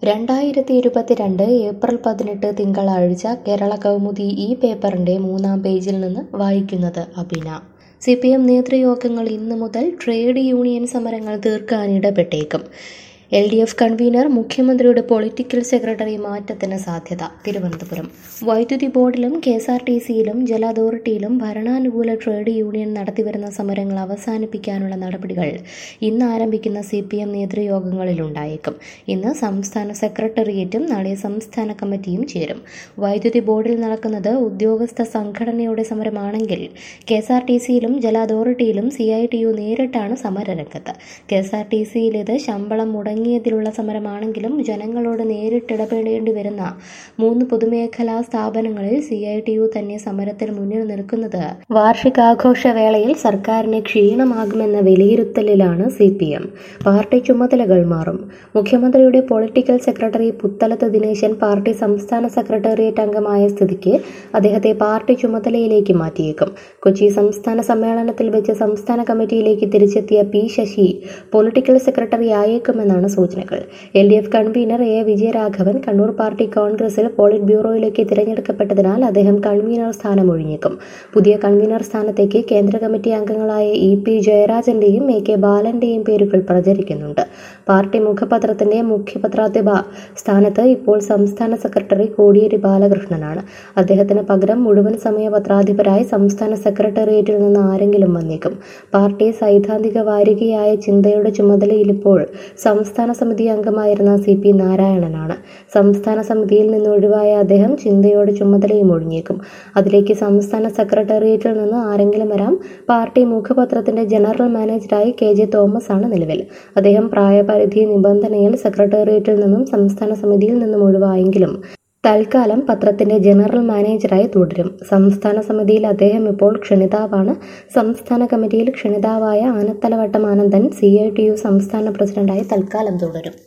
രണ്ടായിരത്തി ഇരുപത്തിരണ്ട് ഏപ്രിൽ പതിനെട്ട് തിങ്കളാഴ്ച കേരള കൗമുദി ഈ പേപ്പറിൻ്റെ മൂന്നാം പേജിൽ നിന്ന് വായിക്കുന്നത് അബിന സി പി എം നേതൃയോഗങ്ങൾ ഇന്നു മുതൽ ട്രേഡ് യൂണിയൻ സമരങ്ങൾ തീർക്കാനിടപെട്ടേക്കും എൽ ഡി എഫ് കൺവീനർ മുഖ്യമന്ത്രിയുടെ പൊളിറ്റിക്കൽ സെക്രട്ടറി മാറ്റത്തിന് സാധ്യത തിരുവനന്തപുരം വൈദ്യുതി ബോർഡിലും കെ എസ് ആർ ടി സിയിലും ജല അതോറിറ്റിയിലും ഭരണാനുകൂല ട്രേഡ് യൂണിയൻ നടത്തിവരുന്ന സമരങ്ങൾ അവസാനിപ്പിക്കാനുള്ള നടപടികൾ ഇന്ന് ആരംഭിക്കുന്ന സി പി എം നേതൃയോഗങ്ങളിലുണ്ടായേക്കും ഇന്ന് സംസ്ഥാന സെക്രട്ടേറിയറ്റും നാളെ സംസ്ഥാന കമ്മിറ്റിയും ചേരും വൈദ്യുതി ബോർഡിൽ നടക്കുന്നത് ഉദ്യോഗസ്ഥ സംഘടനയുടെ സമരമാണെങ്കിൽ കെ എസ് ആർ ടി സിയിലും ജല അതോറിറ്റിയിലും സി ഐ ടി യു നേരിട്ടാണ് സമരരംഗത്ത് കെ എസ് ആർ ടി സിയിലേത് ശമ്പളം മുടങ്ങിയതിലുള്ള സമരമാണെങ്കിലും ജനങ്ങളോട് നേരിട്ടിടപെടേണ്ടി വരുന്ന മൂന്ന് പൊതുമേഖലാ സ്ഥാപനങ്ങളിൽ സി ഐ ടി യു തന്നെ സമരത്തിന് മുന്നിൽ നിൽക്കുന്നത് വാർഷികാഘോഷ വേളയിൽ സർക്കാരിന് ക്ഷീണമാകുമെന്ന വിലയിരുത്തലിലാണ് സി പി എം പാർട്ടി ചുമതലകൾ മാറും മുഖ്യമന്ത്രിയുടെ political secretary Puthalath Dineshan party സംസ്ഥാന സെക്രട്ടേറിയറ്റ് അംഗമായ സ്ഥിതിക്ക് അദ്ദേഹത്തെ പാർട്ടി ചുമതലയിലേക്ക് മാറ്റിയേക്കും കൊച്ചി സംസ്ഥാന സമ്മേളനത്തിൽ വെച്ച് സംസ്ഥാന കമ്മിറ്റിയിലേക്ക് തിരിച്ചെത്തിയ പി ശശി പൊളിറ്റിക്കൽ സെക്രട്ടറി ആയേക്കുമെന്നാണ് സൂചനകൾ L D F convener A Vijayaraghavan Kannur party കോൺഗ്രസിൽ പോളിറ്റ് ബ്യൂറോയിലേക്ക് തിരഞ്ഞെടുക്കപ്പെട്ടതിനാൽ അദ്ദേഹം കൺവീനർ സ്ഥാനം ഒഴിഞ്ഞേക്കും പുതിയ കൺവീനർ സ്ഥാനത്തേക്ക് കേന്ദ്ര കമ്മിറ്റി അംഗങ്ങളായ ഇ പി ജയരാജന്റെയും എ കെ ബാലന്റെയും പേരുകൾ പ്രചരിക്കുന്നുണ്ട് പാർട്ടി മുഖപത്രത്തിന്റെ മുഖ്യപത്രാധിപ സ്ഥാനത്ത് ഇപ്പോൾ സംസ്ഥാന സെക്രട്ടറി കോടിയേരി ബാലകൃഷ്ണനാണ് അദ്ദേഹത്തിന് പകരം മുഴുവൻ സമയ പത്രാധിപരായി സംസ്ഥാന സെക്രട്ടേറിയറ്റിൽ നിന്ന് ആരെങ്കിലും വന്നേക്കും പാർട്ടി സൈദ്ധാന്തിക വാരികയായ ചിന്തയുടെ ചുമതലയിലിപ്പോൾ സംസ്ഥാന സമിതി അംഗമായിരുന്ന സി പി നാരായണനാണ് സംസ്ഥാന സമിതിയിൽ നിന്ന് ഒഴിവായ അദ്ദേഹം ചിന്തയുടെ ചുമതലയും ഒഴിഞ്ഞേക്കും അതിലേക്ക് സംസ്ഥാന സെക്രട്ടേറിയറ്റിൽ നിന്ന് ആരെങ്കിലും വരാം പാർട്ടി മുഖപത്രത്തിന്റെ ജനറൽ മാനേജറായി കെ ജെ തോമസ് ആണ് നിലവിൽ അദ്ദേഹം പ്രായപരിധി നിബന്ധനയിൽ സെക്രട്ടേറിയറ്റിൽ നിന്നും സംസ്ഥാന സമിതിയിൽ നിന്നും ഒഴിവായെങ്കിലും തൽക്കാലം പത്രത്തിന്റെ ജനറൽ മാനേജറായി തുടരും സംസ്ഥാന സമിതിയിൽ അദ്ദേഹം ഇപ്പോൾ ക്ഷണിതാവാണ് സംസ്ഥാന കമ്മിറ്റിയിൽ ക്ഷണിതാവായ Anathalavattam Anandan C I T U സംസ്ഥാന പ്രസിഡന്റായി തൽക്കാലം തുടരും